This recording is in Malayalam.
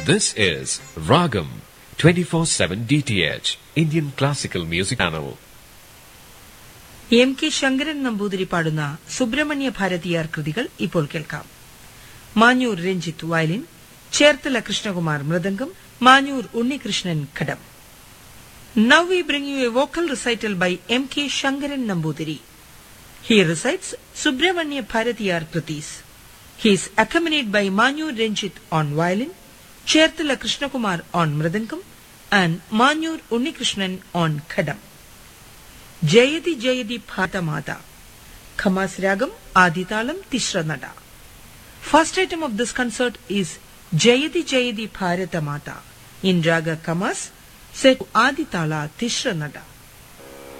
This is Ragam 24/7 DTH Indian Classical Music Channel. M K Sankaran Namboothiri പാടുന്ന സുബ്രഹ്മണ്യ ഭാരതിയാർ കൃതികൾ ഇപ്പോൾ കേൾക്കാം Manjoor Ranjith violin Cherthala Krishnakumar mridangam Manjoor Unnikrishnan ghatam now we bring you a vocal recital by M K Sankaran Namboothiri he recites Subramanya Bharathiyar kritis he is accompanied by Manjoor Ranjith on violin Cherthala Krishnakumar on mridangam and Manjoor Unnikrishnan on ghatam Jayathi Jayathi Bharathamatha Khamas ragam Adi talam Tishra nada first item of this concert is ജയതി Jayathi Bharathamatha in raga Khamas set Adi tala തിശ്രനട